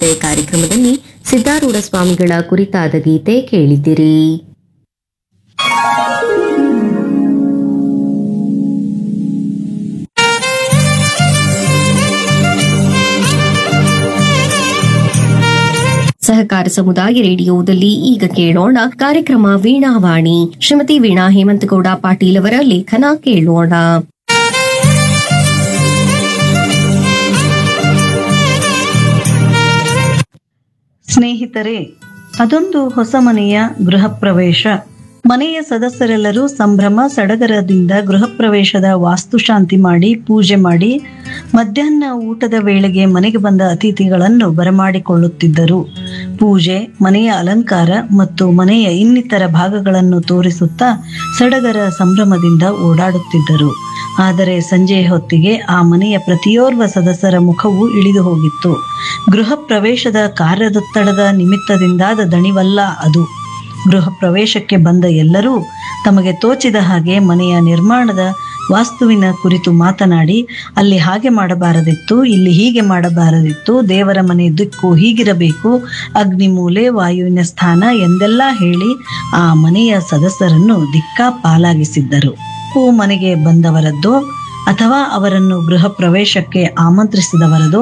ಗೀತೆ ಕಾರ್ಯಕ್ರಮದಲ್ಲಿ ಸಿದ್ಧಾರೂಢ ಸ್ವಾಮಿಗಳ ಕುರಿತಾದ ಗೀತೆ ಕೇಳಿದಿರಿ ಸಹಕಾರ ಸಮುದಾಯ ರೇಡಿಯೋದಲ್ಲಿ ಈಗ ಕೇಳೋಣ ಕಾರ್ಯಕ್ರಮ ವೀಣಾವಾಣಿ ಶ್ರೀಮತಿ ವೀಣಾ ಹೇಮಂತಗೌಡ ಪಾಟೀಲ್ ಅವರ ಲೇಖನ ಕೇಳೋಣ ಸ್ನೇಹಿತರೆ ಅದೊಂದು ಹೊಸ ಮನೆಯ ಗೃಹ ಪ್ರವೇಶ ಮನೆಯ ಸದಸ್ಯರೆಲ್ಲರೂ ಸಂಭ್ರಮ ಸಡಗರದಿಂದ ಗೃಹ ಪ್ರವೇಶದ ವಾಸ್ತುಶಾಂತಿ ಮಾಡಿ ಪೂಜೆ ಮಾಡಿ ಮಧ್ಯಾಹ್ನ ಊಟದ ವೇಳೆಗೆ ಮನೆಗೆ ಬಂದ ಅತಿಥಿಗಳನ್ನು ಬರಮಾಡಿಕೊಳ್ಳುತ್ತಿದ್ದರು ಪೂಜೆ ಮನೆಯ ಅಲಂಕಾರ ಮತ್ತು ಮನೆಯ ಇನ್ನಿತರ ಭಾಗಗಳನ್ನು ತೋರಿಸುತ್ತಾ ಸಡಗರ ಸಂಭ್ರಮದಿಂದ ಓಡಾಡುತ್ತಿದ್ದರು ಆದರೆ ಸಂಜೆಯ ಹೊತ್ತಿಗೆ ಆ ಮನೆಯ ಪ್ರತಿಯೋರ್ವ ಸದಸ್ಯರ ಮುಖವು ಇಳಿದು ಹೋಗಿತ್ತು ಗೃಹ ಪ್ರವೇಶದ ಕಾರ್ಯದೊತ್ತಡದ ನಿಮಿತ್ತದಿಂದಾದ ದಣಿವಲ್ಲ ಅದು ಗೃಹ ಪ್ರವೇಶಕ್ಕೆ ಬಂದ ಎಲ್ಲರೂ ತಮಗೆ ತೋಚಿದ ಹಾಗೆ ಮನೆಯ ನಿರ್ಮಾಣದ ವಾಸ್ತುವಿನ ಕುರಿತು ಮಾತನಾಡಿ ಅಲ್ಲಿ ಹಾಗೆ ಮಾಡಬಾರದಿತ್ತು ಇಲ್ಲಿ ಹೀಗೆ ಮಾಡಬಾರದಿತ್ತು ದೇವರ ಮನೆ ದಿಕ್ಕು ಹೀಗಿರಬೇಕು ಅಗ್ನಿಮೂಲೆ ವಾಯುವಿನ ಸ್ಥಾನ ಎಂದೆಲ್ಲ ಹೇಳಿ ಆ ಮನೆಯ ಸದಸ್ಯರನ್ನು ದಿಕ್ಕಾಪಾಲಾಗಿಸಿದ್ದರು ಹೂ ಮನೆಗೆ ಬಂದವರದ್ದೋ ಅಥವಾ ಅವರನ್ನು ಗೃಹ ಪ್ರವೇಶಕ್ಕೆ ಆಮಂತ್ರಿಸಿದವರದೋ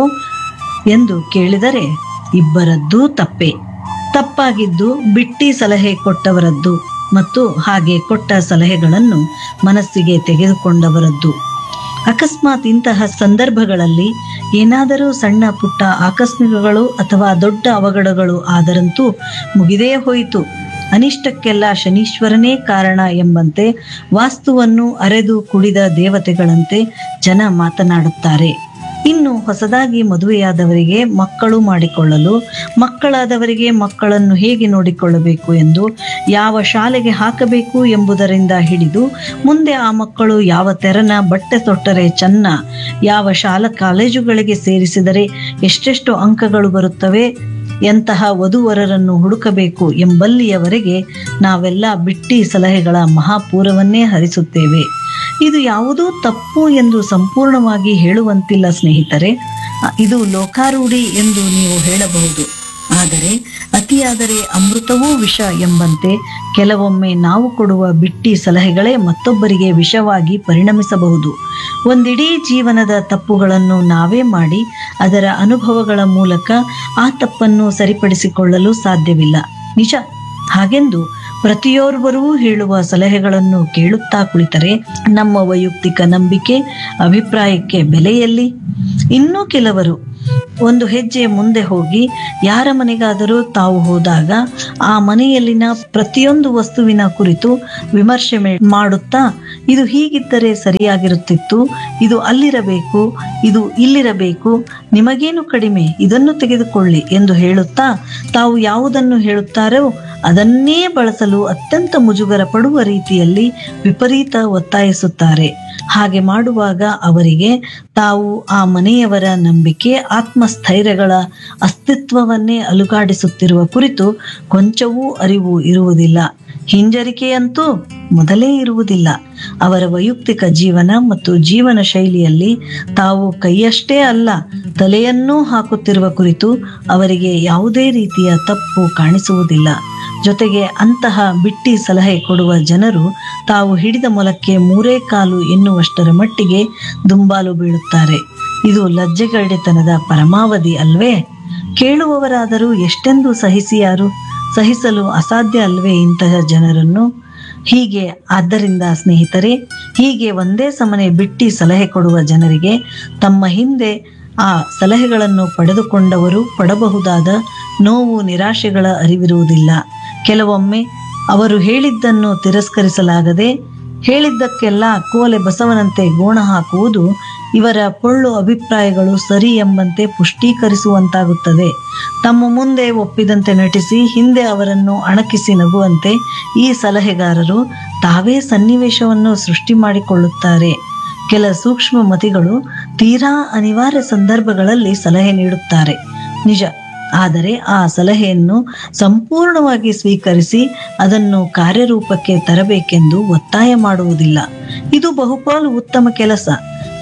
ಎಂದು ಕೇಳಿದರೆ ಇಬ್ಬರದ್ದೂ ತಪ್ಪೆ ತಪ್ಪಾಗಿದ್ದು ಬಿಟ್ಟಿ ಸಲಹೆ ಕೊಟ್ಟವರದ್ದು ಮತ್ತು ಹಾಗೆ ಕೊಟ್ಟ ಸಲಹೆಗಳನ್ನು ಮನಸ್ಸಿಗೆ ತೆಗೆದುಕೊಂಡವರದ್ದು ಅಕಸ್ಮಾತ್ ಇಂತಹ ಸಂದರ್ಭಗಳಲ್ಲಿ ಏನಾದರೂ ಸಣ್ಣ ಪುಟ್ಟ ಆಕಸ್ಮಿಕಗಳು ಅಥವಾ ದೊಡ್ಡ ಅವಘಡಗಳು ಆದರಂತೂ ಮುಗಿದೇ ಹೋಯಿತು ಅನಿಷ್ಟಕ್ಕೆಲ್ಲ ಶನೀಶ್ವರನೇ ಕಾರಣ ಎಂಬಂತೆ ವಾಸ್ತುವನ್ನು ಅರೆದು ಕುಡಿದ ದೇವತೆಗಳಂತೆ ಜನ ಮಾತನಾಡುತ್ತಾರೆ ಇನ್ನು ಹೊಸದಾಗಿ ಮದುವೆಯಾದವರಿಗೆ ಮಕ್ಕಳು ಮಾಡಿಕೊಳ್ಳಲು ಮಕ್ಕಳಾದವರಿಗೆ ಮಕ್ಕಳನ್ನು ಹೇಗೆ ನೋಡಿಕೊಳ್ಳಬೇಕು ಎಂದು ಯಾವ ಶಾಲೆಗೆ ಹಾಕಬೇಕು ಎಂಬುದರಿಂದ ಹಿಡಿದು ಮುಂದೆ ಆ ಮಕ್ಕಳು ಯಾವ ತೆರನ ಬಟ್ಟೆ ತೊಟ್ಟರೆ ಚೆನ್ನ ಯಾವ ಶಾಲಾ ಕಾಲೇಜುಗಳಿಗೆ ಸೇರಿಸಿದರೆ ಎಷ್ಟೆಷ್ಟು ಅಂಕಗಳು ಬರುತ್ತವೆ ಎಂತಹ ವಧುವರರನ್ನು ಹುಡುಕಬೇಕು ಎಂಬಲ್ಲಿಯವರೆಗೆ ನಾವೆಲ್ಲ ಬಿಟ್ಟಿ ಸಲಹೆಗಳ ಮಹಾಪೂರವನ್ನೇ ಹರಿಸುತ್ತೇವೆ ಇದು ಯಾವುದೂ ತಪ್ಪು ಎಂದು ಸಂಪೂರ್ಣವಾಗಿ ಹೇಳುವಂತಿಲ್ಲ ಸ್ನೇಹಿತರೆ ಅ, ಇದು ಲೋಕಾರೂಢಿ ಎಂದು ನೀವು ಹೇಳಬಹುದು ಆದರೆ ಅತಿಯಾದರೆ ಅಮೃತವೂ ವಿಷ ಎಂಬಂತೆ ಕೆಲವೊಮ್ಮೆ ನಾವು ಕೊಡುವ ಬಿಟ್ಟಿ ಸಲಹೆಗಳೇ ಮತ್ತೊಬ್ಬರಿಗೆ ವಿಷವಾಗಿ ಪರಿಣಮಿಸಬಹುದು ಒಂದಿಡೀ ಜೀವನದ ತಪ್ಪುಗಳನ್ನು ನಾವೇ ಮಾಡಿ ಅದರ ಅನುಭವಗಳ ಮೂಲಕ ಆ ತಪ್ಪನ್ನು ಸರಿಪಡಿಸಿಕೊಳ್ಳಲು ಸಾಧ್ಯವಿಲ್ಲ ನಿಜ ಹಾಗೆಂದು ಪ್ರತಿಯೋರ್ವರೂ ಹೇಳುವ ಸಲಹೆಗಳನ್ನು ಕೇಳುತ್ತಾ ಕುಳಿತರೆ ನಮ್ಮ ವೈಯಕ್ತಿಕ ನಂಬಿಕೆ ಅಭಿಪ್ರಾಯಕ್ಕೆ ಬೆಲೆಯಲ್ಲಿ ಇನ್ನೂ ಕೆಲವರು ಒಂದು ಹೆಜ್ಜೆ ಮುಂದೆ ಹೋಗಿ ಯಾರ ಮನೆಗಾದರೂ ತಾವು ಹೋದಾಗ ಆ ಮನೆಯಲ್ಲಿನ ಪ್ರತಿಯೊಂದು ವಸ್ತುವಿನ ಕುರಿತು ವಿಮರ್ಶೆ ಮೆ- ಮಾಡುತ್ತಾ ಇದು ಹೀಗಿದ್ದರೆ ಸರಿಯಾಗಿರುತ್ತಿತ್ತು ಇದು ಅಲ್ಲಿರಬೇಕು ಇದು ಇಲ್ಲಿರಬೇಕು ನಿಮಗೇನು ಕಡಿಮೆ ಇದನ್ನು ತೆಗೆದುಕೊಳ್ಳಿ ಎಂದು ಹೇಳುತ್ತಾ ತಾವು ಯಾವುದನ್ನು ಹೇಳುತ್ತಾರೋ ಅದನ್ನೇ ಬಳಸಲು ಅತ್ಯಂತ ಮುಜುಗರ ಪಡುವ ರೀತಿಯಲ್ಲಿ ವಿಪರೀತ ಒತ್ತಾಯಿಸುತ್ತಾರೆ ಹಾಗೆ ಮಾಡುವಾಗ ಅವರಿಗೆ ತಾವು ಆ ಮನೆಯವರ ನಂಬಿಕೆ ಆತ್ಮಸ್ಥೈರ್ಯಗಳ ಅಸ್ತಿತ್ವವನ್ನೇ ಅಲುಗಾಡಿಸುತ್ತಿರುವ ಕುರಿತು ಕೊಂಚವೂ ಅರಿವು ಇರುವುದಿಲ್ಲ ಹಿಂಜರಿಕೆಯಂತೂ ಮೊದಲೇ ಇರುವುದಿಲ್ಲ ಅವರ ವೈಯಕ್ತಿಕ ಜೀವನ ಮತ್ತು ಜೀವನ ಶೈಲಿಯಲ್ಲಿ ತಾವು ಕೈಯಷ್ಟೇ ಅಲ್ಲ ತಲೆಯನ್ನೂ ಹಾಕುತ್ತಿರುವ ಕುರಿತು ಅವರಿಗೆ ಯಾವುದೇ ರೀತಿಯ ತಪ್ಪು ಕಾಣಿಸುವುದಿಲ್ಲ ಜೊತೆಗೆ ಅಂತಹ ಬಿಟ್ಟಿ ಸಲಹೆ ಕೊಡುವ ಜನರು ತಾವು ಹಿಡಿದ ಮೊಲಕ್ಕೆ ಮೂರೇ ಕಾಲು ಎನ್ನುವಷ್ಟರ ಮಟ್ಟಿಗೆ ದುಂಬಾಲು ಬೀಳುತ್ತಾರೆ ಇದು ಲಜ್ಜೆಗರಡಿತನದ ಪರಮಾವಧಿ ಅಲ್ವೇ ಕೇಳುವವರಾದರೂ ಎಷ್ಟೆಂದು ಸಹಿಸಿಯಾರು ಸಹಿಸಲು ಅಸಾಧ್ಯ ಅಲ್ವೇ ಇಂತಹ ಜನರನ್ನು ಹೀಗೆ ಆದ್ದರಿಂದ ಸ್ನೇಹಿತರೆ ಹೀಗೆ ಒಂದೇ ಸಮನೆ ಬಿಟ್ಟಿ ಸಲಹೆ ಕೊಡುವ ಜನರಿಗೆ ತಮ್ಮ ಹಿಂದೆ ಆ ಸಲಹೆಗಳನ್ನು ಪಡೆದುಕೊಂಡವರು ಪಡಬಹುದಾದ ನೋವು ನಿರಾಶೆಗಳ ಅರಿವಿರುವುದಿಲ್ಲ ಕೆಲವೊಮ್ಮೆ ಅವರು ಹೇಳಿದ್ದನ್ನು ತಿರಸ್ಕರಿಸಲಾಗದೆ ಹೇಳಿದ್ದಕ್ಕೆಲ್ಲ ಕೋಲೆ ಬಸವನಂತೆ ಗೋಣ ಹಾಕುವುದು ಇವರ ಪೊಳ್ಳು ಅಭಿಪ್ರಾಯಗಳು ಸರಿ ಎಂಬಂತೆ ಪುಷ್ಟೀಕರಿಸುವಂತಾಗುತ್ತದೆ ತಮ್ಮ ಮುಂದೆ ಒಪ್ಪಿದಂತೆ ನಟಿಸಿ ಹಿಂದೆ ಅವರನ್ನು ಅಣಕಿಸಿ ನಗುವಂತೆ ಈ ಸಲಹೆಗಾರರು ತಾವೇ ಸನ್ನಿವೇಶವನ್ನು ಸೃಷ್ಟಿ ಮಾಡಿಕೊಳ್ಳುತ್ತಾರೆ ಕೆಲ ಸೂಕ್ಷ್ಮ ಮತಿಗಳು ತೀರಾ ಅನಿವಾರ್ಯ ಸಂದರ್ಭಗಳಲ್ಲಿ ಸಲಹೆ ನೀಡುತ್ತಾರೆ ನಿಜ ಆದರೆ ಆ ಸಲಹೆಯನ್ನು ಸಂಪೂರ್ಣವಾಗಿ ಸ್ವೀಕರಿಸಿ ಅದನ್ನು ಕಾರ್ಯರೂಪಕ್ಕೆ ತರಬೇಕೆಂದು ಒತ್ತಾಯ ಮಾಡುವುದಿಲ್ಲ ಇದು ಬಹುಪಾಲು ಉತ್ತಮ ಕೆಲಸ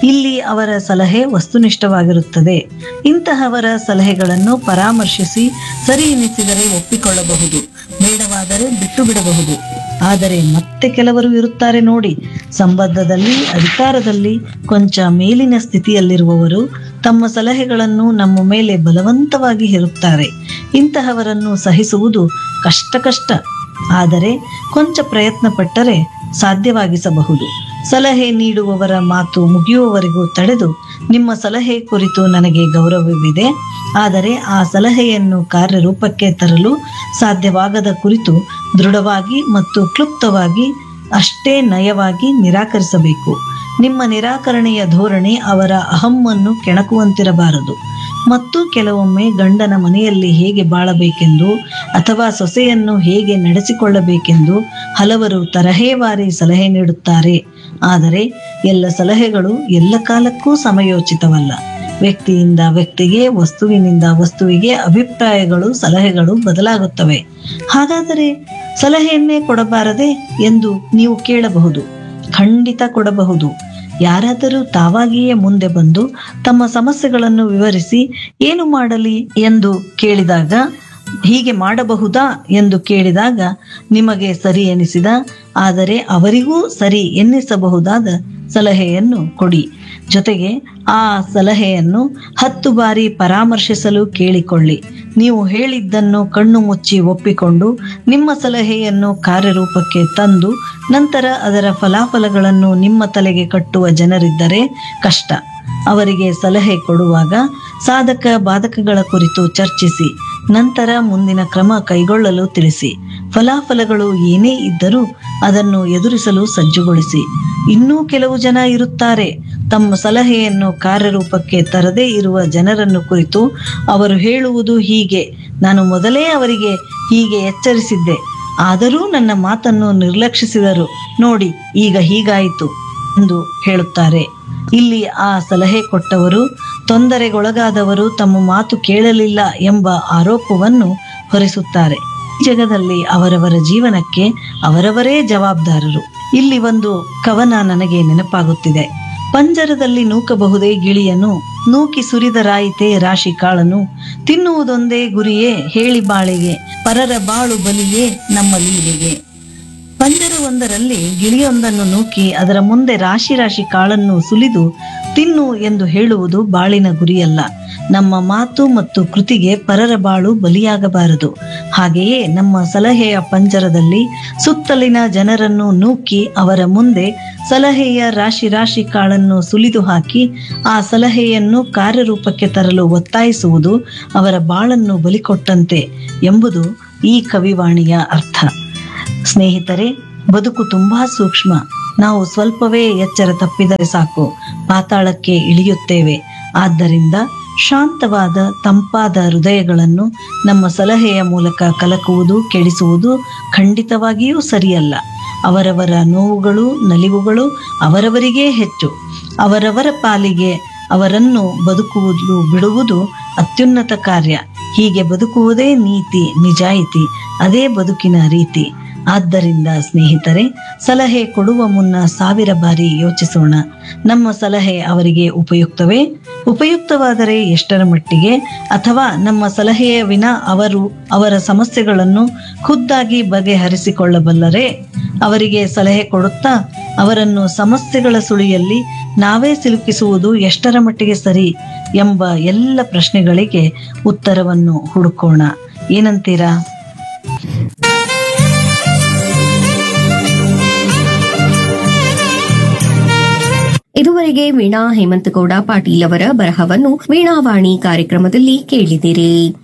ಇಲ್ಲಿ ಅವರ ಸಲಹೆ ವಸ್ತುನಿಷ್ಠವಾಗಿರುತ್ತದೆ ಇಂತಹವರ ಸಲಹೆಗಳನ್ನು ಪರಾಮರ್ಶಿಸಿ ಸರಿ ಎನಿಸಿದರೆ ಒಪ್ಪಿಕೊಳ್ಳಬಹುದು ಬೇಡವಾದರೆ ಬಿಟ್ಟು ಬಿಡಬಹುದು ಆದರೆ ಮತ್ತೆ ಕೆಲವರು ಇರುತ್ತಾರೆ ನೋಡಿ ಸಂಬಂಧದಲ್ಲಿ ಅಧಿಕಾರದಲ್ಲಿ ಕೊಂಚ ಮೇಲಿನ ಸ್ಥಿತಿಯಲ್ಲಿರುವವರು ತಮ್ಮ ಸಲಹೆಗಳನ್ನು ನಮ್ಮ ಮೇಲೆ ಬಲವಂತವಾಗಿ ಹೇರುತ್ತಾರೆ ಇಂತಹವರನ್ನು ಸಹಿಸುವುದು ಕಷ್ಟ ಕಷ್ಟ ಆದರೆ ಕೊಂಚ ಪ್ರಯತ್ನ ಪಟ್ಟರೆ ಸಾಧ್ಯವಾಗಿಸಬಹುದು ಸಲಹೆ ನೀಡುವವರ ಮಾತು ಮುಗಿಯುವವರೆಗೂ ತಡೆದು ನಿಮ್ಮ ಸಲಹೆ ಕುರಿತು ನನಗೆ ಗೌರವವಿದೆ ಆದರೆ ಆ ಸಲಹೆಯನ್ನು ಕಾರ್ಯರೂಪಕ್ಕೆ ತರಲು ಸಾಧ್ಯವಾಗದ ಕುರಿತು ದೃಢವಾಗಿ ಮತ್ತು ಕ್ಲುಪ್ತವಾಗಿ ಅಷ್ಟೇ ನಯವಾಗಿ ನಿರಾಕರಿಸಬೇಕು ನಿಮ್ಮ ನಿರಾಕರಣೆಯ ಧೋರಣೆ ಅವರ ಅಹಮ್ಮನ್ನು ಕೆಣಕುವಂತಿರಬಾರದು ಮತ್ತು ಕೆಲವೊಮ್ಮೆ ಗಂಡನ ಮನೆಯಲ್ಲಿ ಹೇಗೆ ಬಾಳಬೇಕೆಂದು ಅಥವಾ ಸೊಸೆಯನ್ನು ಹೇಗೆ ನಡೆಸಿಕೊಳ್ಳಬೇಕೆಂದು ಹಲವರು ತರಹೇವಾರಿ ಸಲಹೆ ನೀಡುತ್ತಾರೆ ಆದರೆ ಎಲ್ಲ ಸಲಹೆಗಳು ಎಲ್ಲ ಕಾಲಕ್ಕೂ ಸಮಯೋಚಿತವಲ್ಲ ವ್ಯಕ್ತಿಯಿಂದ ವ್ಯಕ್ತಿಗೆ ವಸ್ತುವಿನಿಂದ ವಸ್ತುವಿಗೆ ಅಭಿಪ್ರಾಯಗಳು ಸಲಹೆಗಳು ಬದಲಾಗುತ್ತವೆ ಹಾಗಾದರೆ ಸಲಹೆಯನ್ನೇ ಕೊಡಬಾರದೆ ಎಂದು ನೀವು ಕೇಳಬಹುದು ಖಂಡಿತ ಕೊಡಬಹುದು ಯಾರಾದರೂ ತಾವಾಗಿಯೇ ಮುಂದೆ ಬಂದು ತಮ್ಮ ಸಮಸ್ಯೆಗಳನ್ನು ವಿವರಿಸಿ ಏನು ಮಾಡಲಿ ಎಂದು ಕೇಳಿದಾಗ ಹೀಗೆ ಮಾಡಬಹುದಾ ಎಂದು ಕೇಳಿದಾಗ ನಿಮಗೆ ಸರಿ ಎನಿಸಿದ ಆದರೆ ಅವರಿಗೂ ಸರಿ ಎನ್ನಿಸಬಹುದಾದ ಸಲಹೆಯನ್ನು ಕೊಡಿ ಜೊತೆಗೆ ಆ ಸಲಹೆಯನ್ನು ಹತ್ತು ಬಾರಿ ಪರಾಮರ್ಶಿಸಲು ಕೇಳಿಕೊಳ್ಳಿ ನೀವು ಹೇಳಿದ್ದನ್ನು ಕಣ್ಣು ಮುಚ್ಚಿ ಒಪ್ಪಿಕೊಂಡು ನಿಮ್ಮ ಸಲಹೆಯನ್ನು ಕಾರ್ಯರೂಪಕ್ಕೆ ತಂದು ನಂತರ ಅದರ ಫಲಾಫಲಗಳನ್ನು ನಿಮ್ಮ ತಲೆಗೆ ಕಟ್ಟುವ ಜನರಿದ್ದರೆ ಕಷ್ಟ ಅವರಿಗೆ ಸಲಹೆ ಕೊಡುವಾಗ ಸಾಧಕ ಬಾಧಕಗಳ ಕುರಿತು ಚರ್ಚಿಸಿ ನಂತರ ಮುಂದಿನ ಕ್ರಮ ಕೈಗೊಳ್ಳಲು ತಿಳಿಸಿ ಫಲಾಫಲಗಳು ಏನೇ ಇದ್ದರೂ ಅದನ್ನು ಎದುರಿಸಲು ಸಜ್ಜುಗೊಳಿಸಿ ಇನ್ನೂ ಕೆಲವು ಜನ ಇರುತ್ತಾರೆ ತಮ್ಮ ಸಲಹೆಯನ್ನು ಕಾರ್ಯರೂಪಕ್ಕೆ ತರದೇ ಇರುವ ಜನರನ್ನು ಕುರಿತು ಅವರು ಹೇಳುವುದು ಹೀಗೆ ನಾನು ಮೊದಲೇ ಅವರಿಗೆ ಹೀಗೆ ಎಚ್ಚರಿಸಿದ್ದೆ ಆದರೂ ನನ್ನ ಮಾತನ್ನು ನಿರ್ಲಕ್ಷಿಸಿದರು ನೋಡಿ ಈಗ ಹೀಗಾಯಿತು ಎಂದು ಹೇಳುತ್ತಾರೆ ಇಲ್ಲಿ ಆ ಸಲಹೆ ಕೊಟ್ಟವರು ತೊಂದರೆಗೊಳಗಾದವರು ತಮ್ಮ ಮಾತು ಕೇಳಲಿಲ್ಲ ಎಂಬ ಆರೋಪವನ್ನು ಹೊರಿಸುತ್ತಾರೆ ಈ ಜಗದಲ್ಲಿ ಅವರವರ ಜೀವನಕ್ಕೆ ಅವರವರೇ ಜವಾಬ್ದಾರರು ಇಲ್ಲಿ ಒಂದು ಕವನ ನನಗೆ ನೆನಪಾಗುತ್ತಿದೆ ಪಂಜರದಲ್ಲಿ ನೂಕಬಹುದೇ ಗಿಳಿಯನು ನೂಕಿ ಸುರಿದರಾಯಿತೆ ರಾಶಿ ಕಾಳನು ತಿನ್ನುವುದೊಂದೇ ಗುರಿಯೇ ಹೇಳಿ ಬಾಳಿಗೆ ಪರರ ಬಾಳು ಬಲಿಯೇ ನಮ್ಮ ಲೀಲೆಗೆ ಪಂಜರವೊಂದರಲ್ಲಿ ಗಿಳಿಯೊಂದನ್ನು ನೂಕಿ ಅದರ ಮುಂದೆ ರಾಶಿ ರಾಶಿ ಕಾಳನ್ನು ಸುಲಿದು ತಿನ್ನು ಎಂದು ಹೇಳುವುದು ಬಾಳಿನ ಗುರಿಯಲ್ಲ ನಮ್ಮ ಮಾತು ಮತ್ತು ಕೃತಿಗೆ ಪರರ ಬಾಳು ಬಲಿಯಾಗಬಾರದು ಹಾಗೆಯೇ ನಮ್ಮ ಸಲಹೆಯ ಪಂಜರದಲ್ಲಿ ಸುತ್ತಲಿನ ಜನರನ್ನು ನೂಕಿ ಅವರ ಮುಂದೆ ಸಲಹೆಯ ರಾಶಿ ರಾಶಿ ಕಾಳನ್ನು ಸುಲಿದು ಹಾಕಿ ಆ ಸಲಹೆಯನ್ನು ಕಾರ್ಯರೂಪಕ್ಕೆ ತರಲು ಒತ್ತಾಯಿಸುವುದು ಅವರ ಬಾಳನ್ನು ಬಲಿಕೊಟ್ಟಂತೆ ಎಂಬುದು ಈ ಕವಿವಾಣಿಯ ಅರ್ಥ ಸ್ನೇಹಿತರೆ ಬದುಕು ತುಂಬಾ ಸೂಕ್ಷ್ಮ ನಾವು ಸ್ವಲ್ಪವೇ ಎಚ್ಚರ ತಪ್ಪಿದರೆ ಸಾಕು ಪಾತಾಳಕ್ಕೆ ಇಳಿಯುತ್ತೇವೆ ಆದ್ದರಿಂದ ಶಾಂತವಾದ ತಂಪಾದ ಹೃದಯಗಳನ್ನು ನಮ್ಮ ಸಲಹೆಯ ಮೂಲಕ ಕಲಕುವುದು ಕೆಡಿಸುವುದು ಖಂಡಿತವಾಗಿಯೂ ಸರಿಯಲ್ಲ ಅವರವರ ನೋವುಗಳು ನಲಿವುಗಳು ಅವರವರಿಗೇ ಹೆಚ್ಚು ಅವರವರ ಪಾಲಿಗೆ ಅವರನ್ನು ಬದುಕುವುದು ಬಿಡುವುದು ಅತ್ಯುನ್ನತ ಕಾರ್ಯ ಹೀಗೆ ಬದುಕುವುದೇ ನೀತಿ ನಿಜಾಯಿತಿ ಅದೇ ಬದುಕಿನ ರೀತಿ ಆದ್ದರಿಂದ ಸ್ನೇಹಿತರೆ ಸಲಹೆ ಕೊಡುವ ಮುನ್ನ ಸಾವಿರ ಬಾರಿ ಯೋಚಿಸೋಣ ನಮ್ಮ ಸಲಹೆ ಅವರಿಗೆ ಉಪಯುಕ್ತವೇ ಉಪಯುಕ್ತವಾದರೆ ಎಷ್ಟರ ಮಟ್ಟಿಗೆ ಅಥವಾ ನಮ್ಮ ಸಲಹೆಯ ವಿನ ಅವರು ಅವರ ಸಮಸ್ಯೆಗಳನ್ನು ಖುದ್ದಾಗಿ ಬಗೆಹರಿಸಿಕೊಳ್ಳಬಲ್ಲರೇ ಅವರಿಗೆ ಸಲಹೆ ಕೊಡುತ್ತಾ ಅವರನ್ನು ಸಮಸ್ಯೆಗಳ ಸುಳಿಯಲ್ಲಿ ನಾವೇ ಸಿಲುಕಿಸುವುದು ಎಷ್ಟರ ಮಟ್ಟಿಗೆ ಸರಿ ಎಂಬ ಎಲ್ಲ ಪ್ರಶ್ನೆಗಳಿಗೆ ಉತ್ತರವನ್ನು ಹುಡುಕೋಣ ಏನಂತೀರಾ ಇದುವರೆಗೆ ವೀಣಾ ಹೇಮಂತಗೌಡ ಪಾಟೀಲ್ ಅವರ ಬರಹವನ್ನು ವೀಣಾವಾಣಿ ಕಾರ್ಯಕ್ರಮದಲ್ಲಿ ಕೇಳಿದಿರಿ